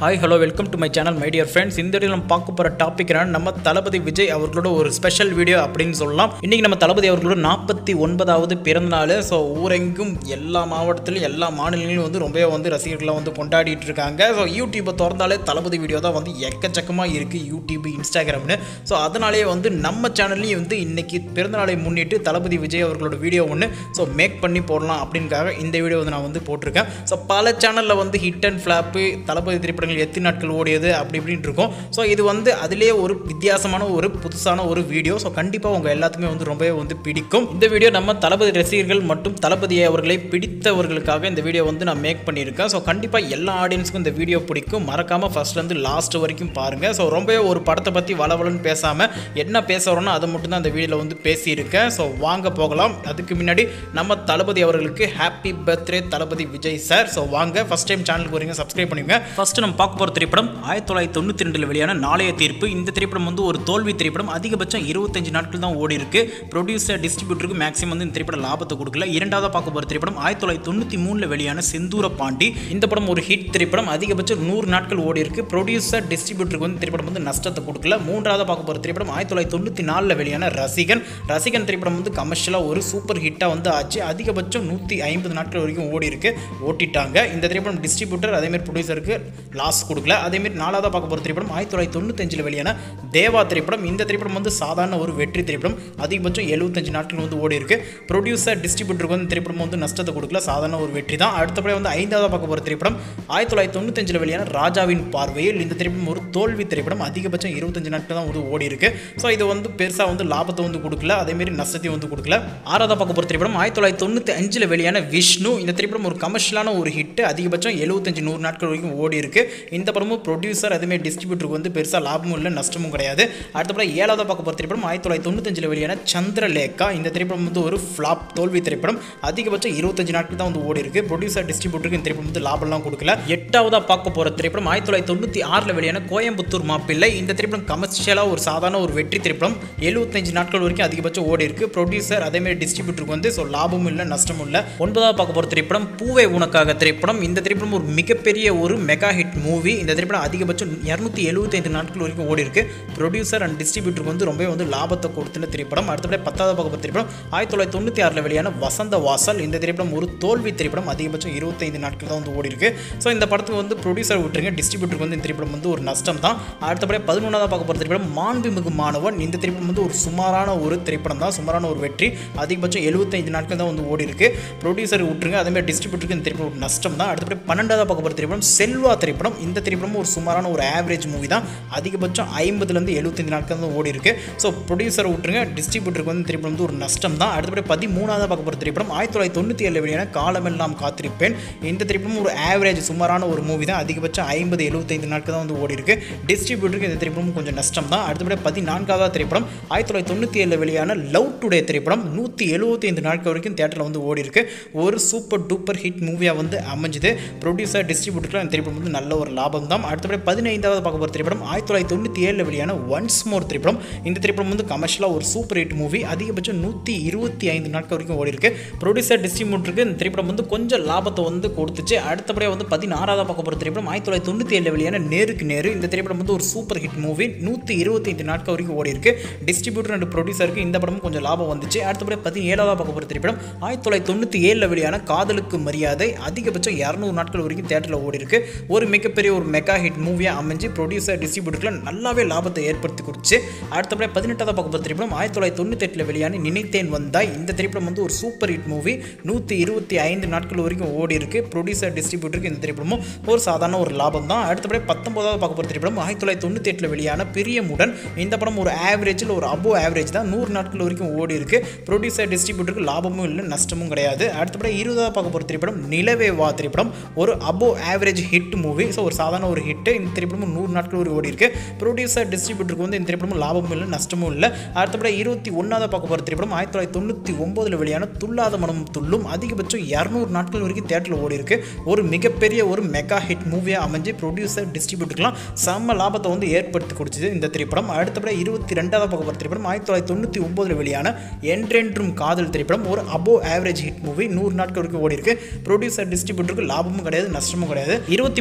hi hello welcome to my channel my dear friends இந்த video நம்ம பார்க்க போகிற டாபிக் என்னன்னா நம்ம தளபதி விஜய் அவர்களோட ஒரு ஸ்பெஷல் வீடியோ அப்படின்னு சொல்லலாம் இன்னைக்கு நம்ம தளபதி அவர்களோட நாற்பத்தி ஒன்பதாவது பிறந்த நாள் ஸோ ஊரெங்கும் எல்லா மாவட்டத்திலும் எல்லா மாநிலங்களிலும் வந்து ரொம்பவே வந்து ரசிகர்களை வந்து கொண்டாடிட்டு இருக்காங்க ஸோ யூடியூப்பை திறந்தாலே தளபதி வீடியோ தான் வந்து எக்கச்சக்கமாக இருக்குது யூடியூப் இன்ஸ்டாகிராம்னு ஸோ அதனாலே வந்து நம்ம சேனல்லையும் வந்து இன்னைக்கு பிறந்த நாளை முன்னிட்டு தளபதி விஜய் அவர்களோட வீடியோ ஒன்று ஸோ மேக் பண்ணி போடலாம் அப்படின்காக இந்த வீடியோ வந்து நான் வந்து போட்டிருக்கேன் ஸோ பல சேனலில் வந்து ஹிட் அண்ட் ஃப்ளாப்பு தளபதி திரைப்படங்கள் எத்தனை நாட்கள் ஓடியது அப்படி இப்படின்னு இருக்கும் ஸோ இது வந்து அதிலேயே ஒரு வித்தியாசமான ஒரு புதுசான ஒரு வீடியோ ஸோ கண்டிப்பாக உங்கள் எல்லாத்துக்குமே வந்து ரொம்பவே வந்து பிடிக்கும் இந்த வீடியோ நம்ம தளபதி ரசிகர்கள் மற்றும் தளபதி அவர்களை பிடித்தவர்களுக்காக இந்த வீடியோ வந்து நான் மேக் பண்ணியிருக்கேன் ஸோ கண்டிப்பாக எல்லா ஆடியன்ஸுக்கும் இந்த வீடியோ பிடிக்கும் மறக்காமல் ஃபர்ஸ்ட்லேருந்து லாஸ்ட் வரைக்கும் பாருங்கள் ஸோ ரொம்பவே ஒரு படத்தை பற்றி வளவலன்னு பேசாமல் என்ன பேசுகிறோன்னா அதை மட்டும் தான் இந்த வீடியோவில் வந்து பேசியிருக்கேன் ஸோ வாங்க போகலாம் அதுக்கு முன்னாடி நம்ம தளபதி அவர்களுக்கு ஹாப்பி பர்த்டே தளபதி விஜய் சார் ஸோ வாங்க ஃபஸ்ட் டைம் சேனலுக்கு வரீங்க சப்ஸ்கிரைப் பண்ணிக்கோங்க ஃபர்ஸ்ட் நம்ம பார்க்க போகிற திரைப்படம் ஆயிரத்தி தொள்ளாயிரத்தி தொண்ணூற்றி ரெண்டில் வெளியான நாளைய தீர்ப்பு இந்த திரைப்படம் வந்து ஒரு தோல்வி திரைப்படம் அதிகபட்சம் இருபத்தஞ்சு நாட்கள் தான் ஓடி இருக்கு ப்ரொடியூசர் டிஸ்ட்ரிபியூட்டருக்கு மேக்ஸிமம் வந்து இந்த திரைப்படம் லாபத்தை கொடுக்கல இரண்டாவதாக பார்க்க போகிற திரைப்படம் ஆயிரத்தி தொள்ளாயிரத்தி தொண்ணூற்றி மூணில் வெளியான செந்தூர பாண்டி இந்த படம் ஒரு ஹிட் திரைப்படம் அதிகபட்சம் நூறு நாட்கள் ஓடி இருக்கு ப்ரொடியூசர் டிஸ்ட்ரிபியூட்டருக்கு வந்து திரைப்படம் வந்து நஷ்டத்தை கொடுக்கல மூன்றாவதாக பார்க்க போகிற திரைப்படம் ஆயிரத்தி தொள்ளாயிரத்தி தொண்ணூற்றி நாலில் வெளியான ரசிகன் ரசிகன் திரைப்படம் வந்து கமர்ஷியலாக ஒரு சூப்பர் ஹிட்டாக வந்து ஆச்சு அதிகபட்சம் நூற்றி ஐம்பது நாட்கள் வரைக்கும் ஓடி இருக்கு ஓட்டிட்டாங்க இந்த திரைப்படம் டிஸ்ட்ரிபியூட்டர் அதேமாதிரி ப்ரொடியூசருக்கு லாஸ் கொடுக்கல அதேமாரி நாலாவதாக பார்க்க போகிற திரைப்படம் ஆயிரத்தி தொள்ளாயிரத்தி தொண்ணூத்தஞ்சில் வெளியான தேவா திரைப்படம் இந்த திரைப்படம் வந்து சாதாரண ஒரு வெற்றி திரைப்படம் அதிகபட்சம் எழுபத்தஞ்சு நாட்கள் வந்து ஓடி இருக்கு ப்ரொடியூசர் டிஸ்ட்ரிபியூட்டருக்கு வந்து திரைப்படம் வந்து நஷ்டத்தை கொடுக்கல சாதாரண ஒரு வெற்றி தான் அடுத்தபடி வந்து ஐந்தாவது பார்க்க போகிற திரைப்படம் ஆயிரத்தி தொள்ளாயிரத்தி தொண்ணூத்தஞ்சில் வெளியான ராஜாவின் பார்வையில் இந்த திரைப்படம் ஒரு தோல்வி திரைப்படம் அதிகபட்சம் இருபத்தஞ்சு நாட்கள் தான் வந்து ஓடி இருக்கு ஸோ இது வந்து பெருசாக வந்து லாபத்தை வந்து கொடுக்கல அதேமாரி நஷ்டத்தையும் வந்து கொடுக்கல ஆறாவது பார்க்க போகிற திரைப்படம் ஆயிரத்தி தொள்ளாயிரத்தி தொண்ணூற்றி அஞ்சில் வெளியான விஷ்ணு இந்த திரைப்படம் ஒரு கமர்ஷியலான ஒரு ஹிட் அதிகபட்சம் எழுபத்தஞ்சு நூறு நாட்கள் வரைக்கும் ஓடி இருக்கு இந்த படமும் ப்ரொடியூசர் அதேமாதிரி டிஸ்ட்ரிபியூட்டருக்கு வந்து பெருசாக லாபமும் இல்லை நஷ்டமும் கிடையாது அடுத்தபடி ஏழாவது பார்க்க போகிற திரைப்படம் ஆயிரத்தி தொள்ளாயிரத்தி தொண்ணூத்தஞ்சில் வெளியான சந்திரலேகா இந்த திரைப்படம் வந்து ஒரு ஃப்ளாப் தோல்வி திரைப்படம் அதிகபட்சம் இருபத்தஞ்சு நாட்கள் தான் வந்து ஓடி இருக்கு ப்ரொடியூசர் டிஸ்ட்ரிபியூட்டருக்கு இந்த திரைப்படம் வந்து லாபம்லாம் கொடுக்கல எட்டாவதாக பார்க்க போகிற திரைப்படம் ஆயிரத்தி தொள்ளாயிரத்தி தொண்ணூற்றி ஆறில் வெளியான கோயம்புத்தூர் மாப்பிள்ளை இந்த திரைப்படம் கமர்ஷியலாக ஒரு சாதாரண ஒரு வெற்றி திரைப்படம் எழுபத்தஞ்சு நாட்கள் வரைக்கும் அதிகபட்சம் ஓடி இருக்கு ப்ரொடியூசர் அதேமாதிரி டிஸ்ட்ரிபியூட்டருக்கு வந்து ஸோ லாபமும் இல்லை நஷ்டமும் இல்லை ஒன்பதாவது பார்க்க போகிற திரைப்படம் பூவே உனக்காக திரைப்படம் இந்த திரைப்படம் ஒரு மிகப்பெரிய ஒரு மெகா ஹிட் மூவி இந்த திரைப்படம் அதிகபட்சம் இரநூத்தி எழுபத்தைந்து நாட்கள் வரைக்கும் ஓடி இருக்கு ப்ரொடியூசர் அண்ட் டிஸ்ட்ரிபியூட்டருக்கு வந்து ரொம்பவே வந்து லாபத்தை கொடுத்துன திரைப்படம் அடுத்தபடி பத்தாவது பார்க்க போகிற திரைப்படம் ஆயிரத்தி தொள்ளாயிரத்தி தொண்ணூற்றி ஆறில் வெளியான வசந்த வாசல் இந்த திரைப்படம் ஒரு தோல்வி திரைப்படம் அதிகபட்சம் இருபத்தைந்து நாட்கள் தான் வந்து ஓடி இருக்கு ஸோ இந்த படத்துக்கு வந்து ப்ரொடியூசர் விட்டுருங்க டிஸ்ட்ரிபியூட்டருக்கு வந்து இந்த திரைப்படம் வந்து ஒரு நஷ்டம் தான் அடுத்தபடி பதினொன்றாவது பார்க்க போகிற திரைப்படம் மாண்புமிகு மாணவன் இந்த திரைப்படம் வந்து ஒரு சுமாரான ஒரு திரைப்படம் தான் சுமாரான ஒரு வெற்றி அதிகபட்சம் எழுபத்தைந்து நாட்கள் தான் வந்து ஓடி இருக்கு ப்ரொடியூசர் விட்டுருங்க அதேமாதிரி டிஸ்ட்ரிபியூட்டருக்கு இந்த திரைப்படம் ஒரு நஷ்டம் தான் அடுத்தபடி பன்னெண்டாவது பார்க்க போகிற திரைப்படம் செல்வா திரைப்படம் இந்த திரைப்படம் ஒரு சுமாரான ஒரு ஆவரேஜ் மூவி தான் அதிகபட்சம் ஐம்பதுலேருந்து எழுபத்தஞ்சு நாட்கள் தான் ஓடி இருக்கு ஸோ ப்ரொடியூசர் விட்டுருங்க டிஸ்ட்ரிபியூட்டருக்கு வந்து திரைப்படம் வந்து ஒரு நஷ்டம் தான் அடுத்தபடி பதிமூணாவது பார்க்க போகிற திரைப்படம் ஆயிரத்தி தொள்ளாயிரத்தி தொண்ணூற்றி ஏழு வெளியான காலமெல்லாம் காத்திருப்பேன் இந்த திரைப்படம் ஒரு ஆவரேஜ் சுமாரான ஒரு மூவி தான் அதிகபட்சம் ஐம்பது எழுபத்தைந்து நாட்கள் தான் வந்து ஓடி இருக்கு டிஸ்ட்ரிபியூட்டருக்கு இந்த திரைப்படம் கொஞ்சம் நஷ்டம் தான் அடுத்தபடி பதினான்காவது திரைப்படம் ஆயிரத்தி தொள்ளாயிரத்தி தொண்ணூற்றி ஏழில் வெளியான லவ் டுடே திரைப்படம் நூற்றி எழுபத்தைந்து நாட்கள் வரைக்கும் தேட்டரில் வந்து ஓடி இருக்கு ஒரு சூப்பர் டூப்பர் ஹிட் மூவியாக வந்து அமைஞ்சுது ப்ரொடியூசர் டிஸ்ட்ரிபியூட்டருக்கு அந்த திரைப்படம் வந்து நல்ல ஒரு லாபம் தான் அடுத்தபடி பதினைந்தாவது பார்க்க போகிற திரைப்படம் ஆயிரத்தி தொள்ளாயிரத்தி தொண்ணூற்றி ஏழில் வெளியான ஒன்ஸ் மோர் திரைப்படம் இந்த திரைப்படம் வந்து கமர்ஷியலாக ஒரு சூப்பர் ஹிட் மூவி அதிகபட்சம் நூற்றி இருபத்தி ஐந்து நாட்கள் வரைக்கும் ஓடி இருக்கு ப்ரொடியூசர் டிஸ்ட்ரிபியூட்டருக்கு இந்த திரைப்படம் வந்து கொஞ்சம் லாபத்தை வந்து கொடுத்துச்சு அடுத்தபடியாக வந்து பதினாறாவது பார்க்க போகிற திரைப்படம் ஆயிரத்தி தொள்ளாயிரத்தி தொண்ணூற்றி ஏழில் வெளியான நேருக்கு நேரு இந்த திரைப்படம் வந்து ஒரு சூப்பர் ஹிட் மூவி நூற்றி இருபத்தைந்து நாட்கள் வரைக்கும் ஓடி இருக்கு டிஸ்ட்ரிபியூட்டர் அண்ட் ப்ரொடியூசருக்கு இந்த படமும் கொஞ்சம் லாபம் வந்துச்சு அடுத்தபடி பதினேழாவது பார்க்க போகிற திரைப்படம் ஆயிரத்தி தொள்ளாயிரத்தி தொண்ணூற்றி ஏழில் வெளியான காதலுக்கு மரியாதை அதிகபட்சம் இரநூறு நாட்கள் வரைக்கும் தேட்டரில் ஓடி இருக்கு ஒரு மிகப்பெரிய ஒரு மெகா ஹிட் மூவியாக அமைஞ்சு ப்ரொடியூசர் டிஸ்ட்ரிபியூட்டர்ல நல்லாவே லாபத்தை ஏற்படுத்தி கொடுத்து அடுத்தபடி பதினெட்டாவது பார்க்க போகிற திரைப்படம் ஆயிரத்தி தொள்ளாயிரத்தி தொண்ணூற்றி எட்டில் வெளியான நினைத்தேன் வந்தாய் இந்த திரைப்படம் வந்து ஒரு சூப்பர் ஹிட் மூவி நூற்றி இருபத்தி ஐந்து நாட்கள் வரைக்கும் ஓடி இருக்கு ப்ரொடியூசர் டிஸ்ட்ரிபியூட்டருக்கு இந்த திரைப்படமும் ஒரு சாதாரண ஒரு லாபம் தான் அடுத்தபடி பத்தொன்பதாவது பார்க்க போகிற திரைப்படம் ஆயிரத்தி தொள்ளாயிரத்தி தொண்ணூற்றி எட்டில் வெளியான பிரியமுடன் இந்த படம் ஒரு ஆவரேஜில் ஒரு அபோ ஆவரேஜ் தான் நூறு நாட்கள் வரைக்கும் ஓடி இருக்கு ப்ரொடியூசர் டிஸ்ட்ரிபியூட்டருக்கு லாபமும் இல்லை நஷ்டமும் கிடையாது அடுத்தபடி இருபதாவது பார்க்க போகிற திரைப்படம் நிலவே வா திரைப்படம் ஒரு above average hit movie so ஒரு சாதாரண ஒரு ஹிட் இந்த திரைப்படமும் நூறு நாட்கள் ஒரு ஓடி இருக்கு ப்ரொடியூசர் டிஸ்ட்ரிபியூட்டருக்கு வந்து இந்த திரைப்படமும் லாபமும் இல்லை நஷ்டமும் இல்லை அடுத்தபடி இருபத்தி ஒன்றாவது பார்க்க போகிற திரைப்படம் ஆயிரத்தி தொள்ளாயிரத்தி தொண்ணூற்றி ஒம்போதில் வெளியான துல்லாத மனம் துள்ளும் அதிகபட்சம் இரநூறு நாட்கள் வரைக்கும் தேட்டரில் ஓடி இருக்கு ஒரு மிகப்பெரிய ஒரு மெகா ஹிட் மூவியாக அமைஞ்சு ப்ரொடியூசர் டிஸ்ட்ரிபியூட்டருக்குலாம் செம்ம லாபத்தை வந்து ஏற்படுத்தி கொடுத்தது இந்த திரைப்படம் அடுத்தபடி இருபத்தி ரெண்டாவது பார்க்க போகிற திரைப்படம் ஆயிரத்தி தொள்ளாயிரத்தி தொண்ணூற்றி ஒம்போதில் வெளியான என்றென்றும் காதல் திரைப்படம் ஒரு அபோ ஆவரேஜ் ஹிட் மூவி நூறு நாட்கள் வரைக்கும் ஓடி இருக்கு ப்ரொடியூசர் டிஸ்ட்ரிபியூட்டருக்கு லாபமும் கிடையாது நஷ்டமும் கிடையாது இருபத்தி மூணாவது ஆயிரத்தி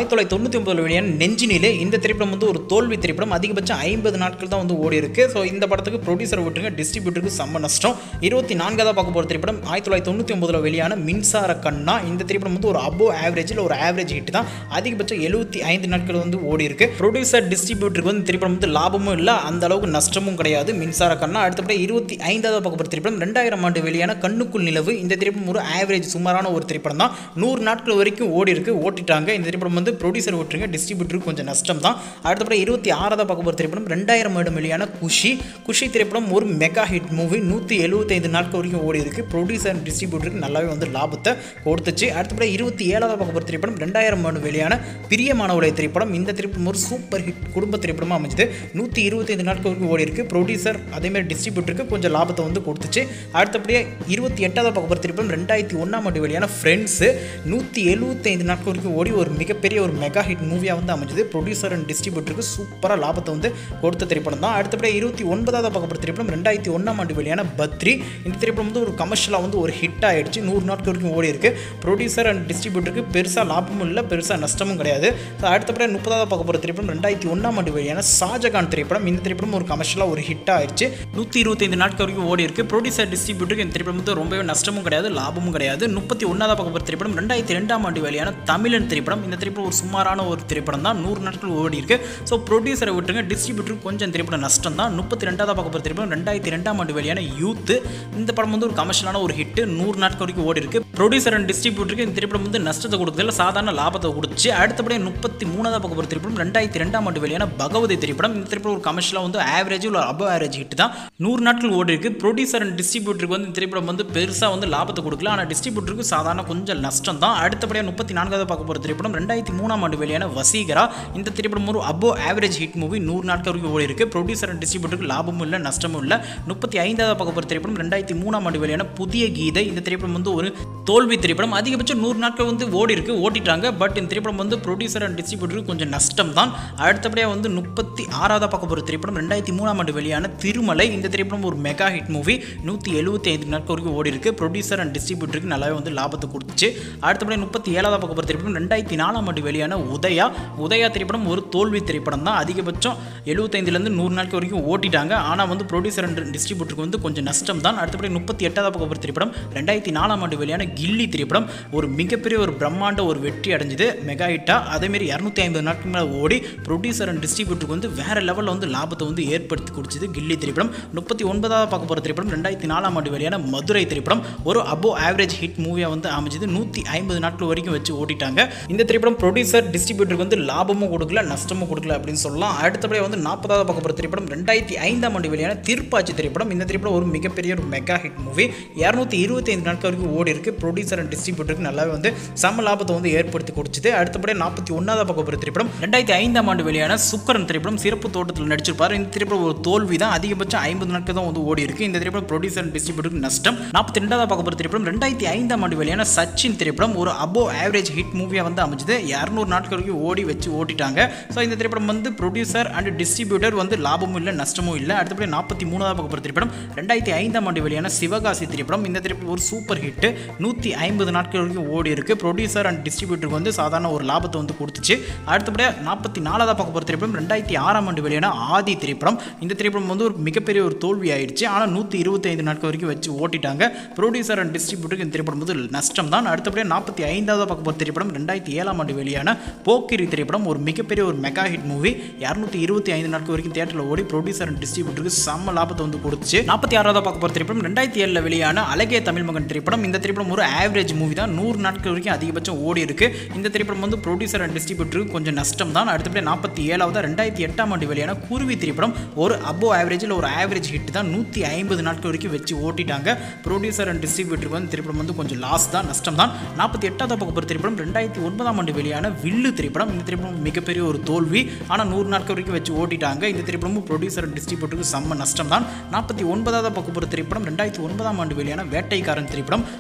ஆயிரத்தி தொள்ளாயிரத்தி தொண்ணூற்றி ஒன்பது வெளியான நெஞ்சினிலே இந்த திரைப்படம் வந்து ஒரு தோல்வி திரைப்படம் அதிகபட்சம் ஐம்பது நாட்கள் தான் வந்து ஓடி இருக்கு ஸோ இந்த படத்துக்கு ப்ரொடியூசர் விட்டுருங்க டிஸ்ட்ரிபியூட்டருக்கு செம்ம நஷ்டம் இருபத்தி நான்காவது பார்க்க போகிற திரைப்படம் ஆயிரத்தி தொள்ளாயிரத்தி தொண்ணூற்றி ஒன்பதில் வெளியான மின்சார கண்ணா இந்த திரைப்படம் வந்து ஒரு அபோ ஆவரேஜில் ஒரு ஆவரேஜ் ஹிட் தான் அதிகபட்சம் எழுபத்தி ஐந்து நாட்கள் வந்து ஓடி இருக்கு ப்ரொடியூசர் டிஸ்ட்ரிபியூட்டருக்கு வந்து திரைப்படம் வந்து லாபமும் இல்லை அந்த அளவுக்கு நஷ்டமும் கிடையாது மின்சார கண்ணா அடுத்தபடி இருபத்தி ஐந்தாவது பார்க்க போகிற திரைப்படம் ரெண்டாயிரம் ஆண்டு வெளியான கண்ணுக்குள் நிலவு இந்த திரைப்படம் ஒரு ஆவரேஜ் சுமாரான ஒரு திரைப்படம் தான் நூறு நாட்கள் வரைக்கும் ஓடி இருக்கு ஓட்டிட்டாங்க இந்த திரைப்படம் வந்து ப்ரொடியூசர் விட்டுருங்க டிஸ்ட்ரிபியூட்டருக்கு கொஞ்சம் நஷ்டம் தான் அடுத்தபடி இருபத்தி ஆறாவது பார்க்க போகிற திரைப்படம் ரெண்டாயிரம் ஆண்டு வெளியான குஷி குஷி திரைப்படம் ஒரு மெகா ஹிட் மூவி நூற்றி எழுபத்தைந்து நாட்கள் வரைக்கும் ஓடி இருக்கு ப்ரொடியூசர் அண்ட் டிஸ்ட்ரிபியூட்டருக்கு நல்லாவே வந்து லாபத்தை கொடுத்துச்சு அடுத்தபடி இருபத்தி ஏழாவது பார்க்க போகிற திரைப்படம் ரெண்டாயிரம் ஆண்டு வெளியான பிரியமானவளை திரைப்படம் இந்த திரைப்படம் ஒரு சூப்பர் ஹிட் குடும்ப திரைப்படமாக அமைஞ்சது நூற்றி இருபத்தைந்து நாட்கள் வரைக்கும் ஓடி இருக்கு ப்ரொடியூசர் அதேமாதிரி டிஸ்ட்ரிபியூட்டருக்கு கொஞ்சம் லாபத்தை வந்து கொடுத்துச்சு அடுத்தபடியே இருபத்தி எட்டாவது பார்க்க போகிற திரைப்படம் ரெண்டாயிரத்தி ஒன்றாம் ஆண்டு வெளியான ஃப்ரெண்ட்ஸு நூற்றி எழுபத்தைந்து நாட்கள் வரைக்கும் ஓடி ஒரு மிகப்பெரிய ஒரு மெகா ஹிட் மூவியாக வந்து அமைஞ்சது ப்ரொடியூசர் அண்ட் டிஸ்ட்ரிபியூட்டருக்கு சூப்பராக லாபத்தை வந்து கொடுத்த திரைப்படம் தான் அடுத்தபடியே இருபத்தி ஒன்பதாவது பார்க்க போகிற திரைப்படம் ரெண்டாயிரத்தி ஒன்றாம் ஆண்டு வெளியான பத்ரி இந்த திரைப்படம் வந்து ஒரு கமர்ஷியலாக வந்து ஒரு ஹிட் ஆயிடுச்சு நூறு நாட்கள் வரைக்கும் ஓடி இருக்கு ப்ரொடியூசர் அண்ட் டிஸ்ட்ரிபியூட்டருக்கு பெருசாக லாபமும் இல்லை பெருசாக நஷ்டமும் கிடையாது So, அடுத்தபடியே முப்பதாவது பார்க்க போகிற திரைப்படம் ரெண்டாயிரத்தி ஒன்றாம் ஆண்டு வெளியான ஷாஜகான் திரைப்படம் இந்த திரைப்படம் ஒரு கமர்ஷியலாக ஒரு ஹிட் ஆயிடுச்சு நூற்றி இருபத்தைந்து நாட்கள் வரைக்கும் ஓடி இருக்கு ப்ரொடியூசர் டிஸ்ட்ரிபியூட்டருக்கு இந்த திரைப்படம் வந்து ரொம்பவே நஷ்டமும் கிடையாது லாபமும் கிடையாது முப்பத்தி ஒன்றாவது பார்க்க போகிற திரைப்படம் ரெண்டாயிரத்தி ரெண்டாம் ஆண்டு வெளியான தமிழன் திரைப்படம் இந்த திரைப்படம் ஒரு சுமாரான ஒரு திரைப்படம் தான் நூறு நாட்கள் ஓடி இருக்கு ஸோ ப்ரொடியூசரை விட்டுருங்க டிஸ்ட்ரிபியூட்டருக்கு கொஞ்சம் திரைப்படம் நஷ்டம் தான் முப்பத்தி ரெண்டாவது பார்க்க போகிற திரைப்படம் ரெண்டாயிரத்தி ரெண்டாம் ஆண்டு வெளியான யூத் இந்த படம் வந்து ஒரு கமர்ஷியலான ஒரு ஹிட் நூறு நாட்கள் வரைக்கும் ஓடி இருக்கு ப்ரொடியூசர் அண்ட் டிஸ்ட்ரிபியூட்டருக்கு இந்த திரைப்படம் வந்து நஷ்டத்தை கொடுக்குறதுல சாதாரண லாபத்தை கொடுத்துச்சு அடுத்தபடியே முப்பத்தி மூணாவது பார்க்க போகிற திரைப்படம் ரெண்டாயிரத்தி ரெண்டாம் ஆண்டு வெளியான பகவதி திரைப்படம் இந்த திரைப்படம் ஒரு கமர்ஷியலாக வந்து ஆவரேஜ் ஒரு அபோ ஆவரேஜ் ஹிட் தான் நூறு நாட்கள் ஓடி இருக்கு ப்ரொடியூசர் அண்ட் டிஸ்ட்ரிபியூட்டருக்கு வந்து இந்த திரைப்படம் வந்து பெருசாக வந்து லாபத்தை கொடுக்கல ஆனால் டிஸ்ட்ரிபியூட்டருக்கு சாதாரண கொஞ்சம் நஷ்டம் தான் அடுத்தபடியாக முப்பத்தி நான்காவது பார்க்க போகிற திரைப்படம் ரெண்டாயிரத்தி மூணாம் ஆண்டு வெளியான வசீகரா இந்த திரைப்படம் ஒரு அபோ ஆவரேஜ் ஹிட் மூவி நூறு நாட்கள் வரைக்கும் ஓடி இருக்கு ப்ரொடியூசர் அண்ட் டிஸ்ட்ரிபியூட்டருக்கு லாபமும் இல்லை நஷ்டமும் இல்லை முப்பத்தி ஐந்தாவது பார்க்க போகிற திரைப்படம் ரெண்டாயிரத்தி மூணாம் ஆண்டு வெளியான புதிய கீதை இந்த திரைப்படம் வந்து ஒரு தோல்வி திரைப்படம் அதிகபட்சம் நூறு நாட்கள் வந்து ஓடி இருக்கு ஓட்டிட்டாங்க பட் இந்த திரைப்படம் வந்து ப்ரொடியூசர் அண்ட் டிஸ்ட்ரிபியூட்டருக்கு கொஞ்சம் நஷ்டம் தான் அடுத்தபடியாக வந்து முப்பத்தி ஆறாவது பார்க்க போகிற திரைப்படம் ரெண்டாயிரத்தி மூணாம் ஆண்டு வெளியான திருமலை இந்த திரைப்படம் ஒரு மெகா ஹிட் மூவி நூற்றி எழுபத்தி ஐந்து நாட்கள் வரைக்கும் ஓடி இருக்கு ப்ரொடியூசர் அண்ட் டிஸ்ட்ரிபியூட்டருக்கு நல்லாவே வந்து லாபத்தை கொடுத்துச்சு அடுத்தபடி முப்பத்தி ஏழாவது பார்க்க போகிற திரைப்படம் ரெண்டாயிரத்தி நாலாம் ஆண்டு வெளியான உதயா உதயா திரைப்படம் ஒரு தோல்வி திரைப்படம் தான் அதிகபட்சம் எழுபத்தைந்துலேருந்து நூறு நாட்கள் வரைக்கும் ஓட்டிட்டாங்க ஆனால் வந்து ப்ரொடியூசர் அண்ட் டிஸ்ட்ரிபியூட்டருக்கு வந்து கொஞ்சம் நஷ்டம் தான் அடுத்தபடி முப்பத்தி எட்டாவது பார்க்க போகிற திரைப்படம் ரெண்டாயிரத்தி நாலாம் ஆண்டு வெளியான கில்லி திரைப்படம் ஒரு மிகப்பெரிய ஒரு பிரம்மாண்ட ஒரு வெற்றி அடைஞ்சது மெகா ஹிட்டா அதேமாரி இரநூத்தி ஐம்பது நாட்கள் மேலே ஓடி ப்ரொடியூசர் அண்ட் டிஸ்ட்ரிபியூட்டருக்கு வந்து வேற லெவலில் வந்து லாபத்தை வந்து ஏற்படுத்தி கொடுத்தது கில்லி திரைப்படம் முப்பத்தி ஒன்பதாவது பார்க்க போகிற திரைப்படம் ரெண்டாயிரத்தி நாலாம் ஆண்டு வெளியான மதுரை திரைப்படம் ஒரு அபோ ஆவரேஜ் ஹிட் மூவியாக வந்து அமைஞ்சது நூற்றி ஐம்பது நாட்கள் வரைக்கும் வச்சு ஓட்டிட்டாங்க இந்த திரைப்படம் ப்ரொடியூசர் டிஸ்ட்ரிபியூட்டருக்கு வந்து லாபமும் கொடுக்கல நஷ்டமும் கொடுக்கல அப்படின்னு சொல்லலாம் அடுத்தபடியாக வந்து நாற்பதாவது பார்க்க போகிற திரைப்படம் ரெண்டாயிரத்தி ஐந்தாம் ஆண்டு வெளியான திருப்பாச்சி திரைப்படம் இந்த திரைப்படம் ஒரு மிகப்பெரிய ஒரு மெகா ஹிட் மூவி இரநூத்தி இருபத்தி ஐந்து நாட்கள் வரைக்கும் ஓடி இருக்கு ப்ரொடியூசர் அண்ட் டிஸ்ட்ரிபியூட்டருக்கு நல்லாவே வந்து சம லாபத்தை வந்து ஏற்படுத்தி கொடுத்துது அடுத்தபடியாக நாற்பத்தி ஒன்றாவது பார்க்க போகிற திரைப்படம் ரெண்டாயிரத்தி ஐந்தாம் ஆண்டு வெளியான சுக்கரன் திரைப்படம் சிறப்பு தோட்டத்தில் நடிச்சிருப்பார் இந்த திரைப்படம் ஒரு தோல்வி தான் அதிகபட்சம் ஐம்பது நாட்கள் தான் வந்து ஓடி இருக்கு இந்த திரைப்படம் ப்ரொடியூசர் அண்ட் டிஸ்ட்ரிபியூட்டருக்கு நஷ்டம் நாற்பத்தி ரெண்டாவது பார்க்க போகிற திரைப்படம் ரெண்டாயிரத்தி ஐந்தாம் ஆண்டு வெளியான சச்சின் திரைப்படம் ஒரு அபோ ஆவரேஜ் ஹிட் மூவியாக வந்து அமைஞ்சது இரநூறு நாட்கள் வரைக்கும் ஓடி வச்சு ஓட்டிட்டாங்க ஸோ இந்த திரைப்படம் வந்து ப்ரொடியூசர் அண்ட் டிஸ்ட்ரிபியூட்டர் வந்து லாபமும் இல்லை நஷ்டமும் இல்லை அடுத்தபடி நாற்பத்தி மூணாவது பார்க்க போகிற திரைப்படம் ரெண்டாயிரத்தி ஐந்தாம் ஆண்டு வெளியான சிவகாசி திரைப்படம் இந்த திரைப்படம் ஒரு சூப்பர் ஹிட் நூற்றி ஐம்பது நாட்கள் வரைக்கும் ஓடி இருக்கு ப்ரொடியூசர் அண்ட் டிஸ்ட்ரிபியூட்டருக்கு வந்து சாதாரண ஒரு லாபத்தை வந்து கொடுத்துச்சு அடுத்தபடியாக நாற்பத்தி நாலாவது பார்க்க போகிற திரைப்படம் ரெண்டாயிரத்தி ஆறாம் ஆண்டு வெளியான ஆதி திரைப்படம் இந்த திரைப்படம் வந்து ஒரு மிகப்பெரிய ஒரு தோல்வி ஆயிடுச்சு ஆனால் நூற்றி இருபத்தைந்து நாட்கள் வரைக்கும் வச்சு ஓட்டிட்டாங்க ப்ரொடியூசர் அண்ட் டிஸ்ட்ரிபியூட்டருக்கு இந்த திரைப்படம் வந்து நஷ்டம் தான் அடுத்தபடியாக நாற்பத்தி ஐந்தாவது பார்க்க போகிற திரைப்படம் ரெண்டாயிரத்தி ஏழாம் ஆண்டு வெளியான போக்கிரி திரைப்படம் ஒரு மிகப்பெரிய ஒரு மெகா ஹிட் மூவி இரநூத்தி இருபத்தி ஐந்து நாட்கள் வரைக்கும் தேட்டரில் ஓடி ப்ரொடியூசர் அண்ட் டிஸ்ட்ரிபியூட்டருக்கு செம்ம லாபத்தை வந்து கொடுத்துச்சு நாற்பத்தி ஆறாவது பார்க்க போகிற திரைப்படம் ரெண்டாயிரத்தி ஏழில் வெளியான அழகே தமிழ் மகன் திரைப்படம் இந்த திரைப்படம் ஒரு ஆவரேஜ் மூவி தான் நூறு நாட்கள் வரைக்கும் அதிகபட்சம் ஓடி இருக்கு இந்த திரைப்படம் வந்து ப்ரொடியூசர் அண்ட் டிஸ்ட்ரிபியூட்டருக்கு கொஞ்சம் நஷ்டம் தான் அடுத்தபடி நாற்பத்தி ஏழாவது ரெண்டாயிரத்தி எட்டாம் ஆண்டு வெளியான குருவி திரைப்படம் ஒரு அபோ ஆவரேஜில் ஒரு ஆவரேஜ் ஹிட் தான் நூற்றி ஐம்பது நாட்கள் வரைக்கும் வச்சு ஓட்டிட்டாங்க ப்ரொடியூசர் அண்ட் டிஸ்ட்ரிபியூட்டருக்கு வந்து திரைப்படம் வந்து கொஞ்சம் லாஸ் தான் நஷ்டம் தான் நாற்பத்தி எட்டாவது பார்க்க போகிற திரைப்படம் ரெண்டாயிரத்தி ஒன்பதாம் ஆண்டு வெளியான வில்லு திரைப்படம் இந்த திரைப்படம் மிகப்பெரிய ஒரு தோல்வி ஆனால் நூறு நாட்கள் வரைக்கும் வச்சு ஓட்டிட்டாங்க இந்த திரைப்படமும் ப்ரொடியூசர் அண்ட் டிஸ்ட்ரிபியூட்டருக்கு செம்ம நஷ்டம் தான் நாற்பத்தி ஒன்பதாவது பார்க்க போகிற திரைப்படம் ரெண்டாயிரத்தி ஒன்பதாம் ஆண்டு வெளியான வேட்டைக்காரன் திரைப்படம் ஒரு above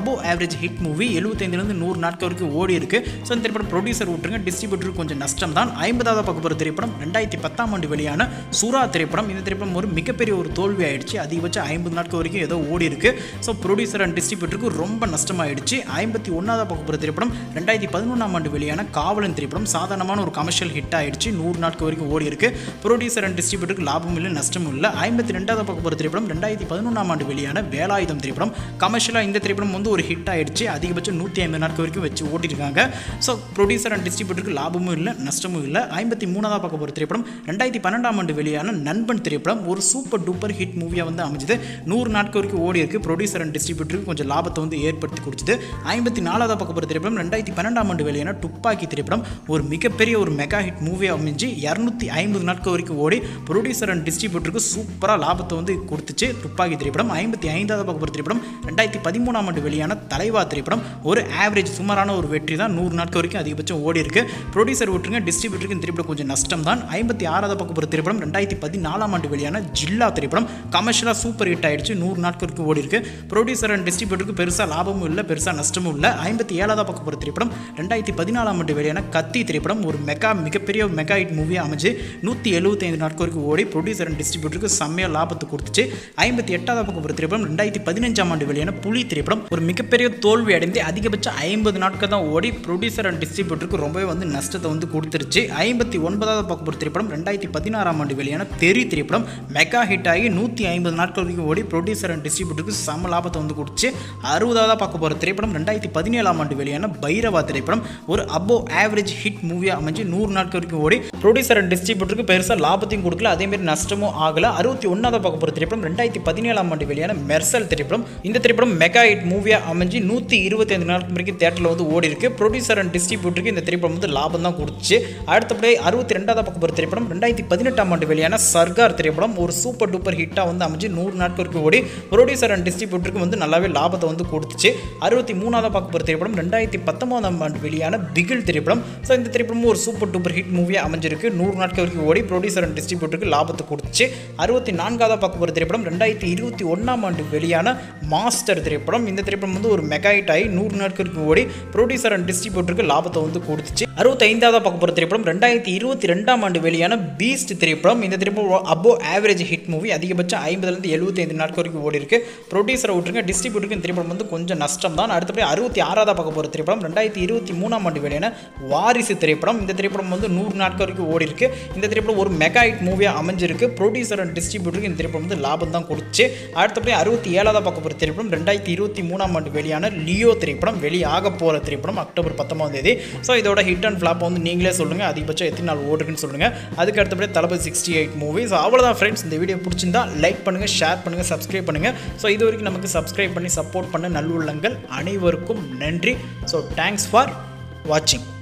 above average hit movie எழுபத்தைந்துலேருந்து நூறு நாட்கள் வரைக்கும் ஓடி இருக்கு ஸோ இந்த திரைப்படம் ப்ரொடியூசர் விட்டுருங்க டிஸ்ட்ரிபியூட்டருக்கு கொஞ்சம் நஷ்டம் தான் ஐம்பதாவது பார்க்க போகிற திரைப்படம் ரெண்டாயிரத்தி பத்தாம் ஆண்டு வெளியான சுறா திரைப்படம் இந்த திரைப்படம் ஒரு மிகப்பெரிய ஒரு தோல்வி ஆயிடுச்சு அதிகபட்சம் ஐம்பது நாட்கள் வரைக்கும் ஏதோ ஓடி இருக்கு ஸோ ப்ரொடியூசர் அண்ட் டிஸ்ட்ரிபியூட்டருக்கு ரொம்ப நஷ்டமாயிடுச்சு ஐம்பத்தி ஒன்றாவது பார்க்க போகிற திரைப்படம் ரெண்டாயிரத்தி பதினொன்றாம் ஆண்டு வெளியான காவலன் திரைப்படம் சாதாரணமான ஒரு கமர்ஷியல் ஹிட் ஆயிடுச்சு நூறு நாட்கள் வரைக்கும் ஓடி இருக்கு ப்ரொடியூசர் அண்ட் டிஸ்ட்ரிபியூட்டருக்கு லாபமும் இல்லை நஷ்டமும் இல்லை ஐம்பத்தி ரெண்டாவது பார்க்க போகிற திரைப்படம் ரெண்டாயிரத்தி பதினொன்றாம் ஆண்டு வெளியான வேலாயுதம் திரைப்படம் கமர்ஷியலாக இந்த திரைப்படம் வந்து ஒரு ஹிட் ஆயிடுச்சு அதிகபட்சம் நூற்றி ஐம்பது நாட்கள் வரைக்கும் வச்சு ஓட்டிருக்காங்க ஸோ ப்ரொடியூசர் அண்ட் டிஸ்ட்ரிபியூட்டருக்கு லாபமும் இல்லை நஷ்டமும் இல்லை ஐம்பத்தி மூணாவது பார்க்க போகிற திரைப்படம் ரெண்டாயிரத்தி பன்னெண்டாம் ஆண்டு வெளியான நண்பன் திரைப்படம் ஒரு சூப்பர் டூப்பர் ஹிட் மூவியாக வந்து அமைஞ்சது நூறு நாட்கள் வரைக்கும் ஓடி இருக்கு ப்ரொடியூசர் அண்ட் டிஸ்ட்ரிபியூட்டருக்கு கொஞ்சம் லாபத்தை வந்து ஏற்படுத்தி கொடுத்தது ஐம்பத்தி நாலாவது பார்க்க போகிற திரைப்படம் ரெண்டாயிரத்தி பன்னெண்டாம் ஆண்டு வெளியான துப்பாக்கி திரைப்படம் ஒரு மிகப்பெரிய ஒரு மெகா ஹிட் மூவியாக அமைஞ்சு இரநூத்தி ஐம்பது நாட்கள் வரைக்கும் ஓடி ப்ரொடியூசர் அண்ட் டிஸ்ட்ரிபியூட்டருக்கு சூப்பராக லாபத்தை வந்து கொடுத்துச்சு துப்பாக்கி திரைப்படம் ஐம்பத்தி ஐந்தாவது பார்க்க போகிற திரைப்படம் ரெண்டாயிரத்தி பதிமூணாம் ஆண்டு வெளியான தலைவா திரைப்படம் ஒரு ஆவரேஜ் சுமாரான ஒரு வெற்றி தான் நூறு நாட்கள் வரைக்கும் அதிகபட்சம் ஓடி இருக்கு ப்ரொடியூசர் விட்டுருங்க டிஸ்ட்ரிபியூட்டருக்கு இந்த திரைப்படம் கொஞ்சம் நஷ்டம் தான் ஐம்பத்தி ஆறாவது பார்க்க போகிற திரைப்படம் ரெண்டாயிரத்தி பதினாலாம் ஆண்டு வெளியான ஜில்லா திரைப்படம் கமர்ஷியலாக சூப்பர் ஹிட் ஆயிடுச்சு நூறு நாட்கள் வரைக்கும் ஓடி இருக்கு ப்ரொடியூசர் அண்ட் டிஸ்ட்ரிபியூட்டருக்கு பெருசாக லாபமும் இல்லை பெருசாக நஷ்டமும் இல்லை ஐம்பத்தி ஏழாவது பார்க்க போகிற திரைப்படம் ரெண்டாயிரத்தி பதினாலாம் ஆண்டு வெளியான கத்தி திரைப்படம் ஒரு மெகா மிகப்பெரிய மெகா ஹிட் மூவியாக அமைஞ்சு நூற்றி எழுபத்தைந்து நாட்கள் வரைக்கும் ஓடி ப்ரொடியூசர் அண்ட் டிஸ்ட்ரிபியூட்டருக்கு செம்மையாக லாபத்தை கொடுத்துச்சு ஐம்பத்தி எட்டாவது பக்கம் ஒரு திரைப்படம் ரெண்டாயிரத்தி பதினஞ்சாம் ஆண்டு வெளியான புலி திரைப்படம் ஒரு மிகப்பெரிய தோல்வி அடைந்து அதிகபட்சம் ஐம்பது நாட்கள் தான் ஓடி ப்ரொடியூசர் அண்ட் டிஸ்ட்ரிபியூட்டருக்கு ரொம்பவே வந்து நஷ்டத்தை வந்து கொடுத்துருச்சு ஐம்பத்தி ஒன்பதாவது பக்கம் ஒரு திரைப்படம் ரெண்டாயிரத்தி பதினாறாம் ஆண்டு வெளியான தெரி திரைப்படம் மெகா ஹிட் ஆகி நூற்றி ஐம்பது நாட்கள் வரைக்கும் ஓடி ப்ரொடியூசர் அண்ட் டிஸ்ட்ரிபியூட்டருக்கு சம லாபத்தை வந்து கொடுத்துச்சு அறுபதாவது பார்க்க போகிற திரைப்படம் ரெண்டாயிரத்தி பதினேழாம் ஆண்டு வெளியான பைரவா திரைப்படம் ஒரு அபோவ் ஆவரேஜ் ஹிட் மூவியாக அமைஞ்சு நூறு நாட்கள் வரைக்கும் ஓடி ப்ரொடியூசர் அண்ட் டிஸ்ட்ரிபியூட்டருக்கு பெருசாக லாபத்தையும் கொடுக்கல அதேமாரி நஷ்டமும் ஆகல அறுபத்தி ஒன்றாவது பார்க்க போகிற திரைப்படம் ரெண்டாயிரத்தி பதினேழாம் ஆண்டு வெளியான மெர்சல் திரைப்படம் இந்த திரைப்படம் மெகா ஹிட் மூவியாக அமைஞ்சு நூற்றி இருபத்தைந்து நாட்கள் வரைக்கும் தேட்டரில் வந்து ஓடி இருக்கு ப்ரொடியூசர் அண்ட் டிஸ்ட்ரிபியூட்டருக்கு இந்த திரைப்படம் வந்து லாபம் தான் கொடுத்துச்சு அடுத்தபடி அறுபத்தி ரெண்டாவது பார்க்க போகிற திரைப்படம் ரெண்டாயிரத்தி பதினெட்டாம் ஆண்டு வெளியான சர்கார் திரைப்படம் ஒரு சூப்பர் டூப்பர் ஹிட்டாக வந்து அமைஞ்சு நூறு நாட்கள் வரைக்கும் ஓடி ப்ரொடியூசர் அண்ட் டிஸ்ட்ரிபியூட்டருக்கு வந்து நல்லாவே லாபத்தை வந்து கொடுத்துச்சு அறுபத்தி மூணாவது பார்க்க போகிற திரைப்படம் ரெண்டாயிரத்தி பத்தொன்பதாம் ஆண்டு வெளியான பிகில் திரைப்படம் ஸோ இந்த திரைப்படமும் ஒரு சூப்பர் டூப்பர் ஹிட் மூவியாக அமைஞ்சிருக்கு நூறு நாட்கள் வரைக்கும் ஓடி ப்ரொடியூசர் அண்ட் டிஸ்ட்ரிபியூட்டருக்கு லாபத்தை கொடுத்துச்சு அறுபத்தி நான்காவது பார்க்க போகிற திரைப்படம் ரெண்டாயிரத்தி இருபத்தி ஒன்றாம் ஆண்டு வெளியான மாஸ்டர் திரைப்படம் இந்த திரைப்படம் வந்து ஒரு மெகாஹிட் ஆகி நூறு நாட்கள் வரைக்கும் ஓடி ப்ரொடியூசர் அண்ட் டிஸ்ட்ரிபியூட்டருக்கு லாபத்தை வந்து கொடுத்துச்சு அறுபத்தி ஐந்தாவது பார்க்க போகிற திரைப்படம் ரெண்டாயிரத்தி இருபத்தி ரெண்டாம் ஆண்டு வெளியான பீஸ்ட் திரைப்படம் இந்த திரைப்படம் அபோ ஆவரேஜ் ஹிட் மூவி அதிகபட்சம் ஐம்பதுலேருந்து எழுபத்தைந்து நாட்கள் வரைக்கும் ஓடி இருக்கு ப்ரொடியூசரை விட்டுருங்க டிஸ்ட்ரிபியூட்டருக்கு இந்த திரைப்படம் வந்து கொஞ்சம் நஷ்டம் தான் அடுத்தபடி அறுபத்தி ஆறாவது பார்க்க போகிற திரைப்படம் ரெண்டாயிரத்தி இருபத்தி மூணாம் ஆண்டு வெளியான வாரிசு திரைப்படம் இந்த திரைப்படம் வந்து நூறு நாட்கள் வரைக்கும் ஓடி இருக்கு இந்த திரைப்படம் ஒரு மெகா ஹிட் மூவியாக அமைஞ்சிருக்கு ப்ரொடியூசர் அண்ட் டிஸ்ட்ரிபியூட்டருக்கு இந்த திரைப்படம் வந்து லாபம் தான் கொடுத்துச்சு அடுத்தபடி அறுபத்தி ஏழாவது பார்க்க போகிற திரைப்படம் ரெண்டாயிரத்தி இருபத்தி மூணாம் ஆண்டு வெளியான லியோ திரைப்படம் வெளியாக போகிற திரைப்படம் அக்டோபர் பத்தொன்பதாம் தேதி ஸோ இதோட ஹிட் அண்ட் ஃப்ளாப் வந்து நீங்களே சொல்லுங்கள் அதிகபட்சம் எத்தனை நாள் ஓடுக்குன்னு சொல்லுங்கள் அதுக்கு அடுத்தபடி தளபதி சிக்ஸ்டி எயிட் மூவி ஸோ அவ்வளோதான் ஃப்ரெண்ட்ஸ் இந்த வீடியோ பிடிச்சிருந்தா லைக் பண்ணுங்கள் ஷேர் பண்ணுங்கள் சப்ஸ்கிரைப் பண்ணுங்கள் ஸோ இது வரைக்கும் நமக்கு சப்ஸ்கிரைப் பண்ணி சப்போர்ட் பண்ண நல்லுள்ளங்கள் அனைவருக்கும் நன்றி ஸோ தேங்க்ஸ் ஃபார் வாட்சிங்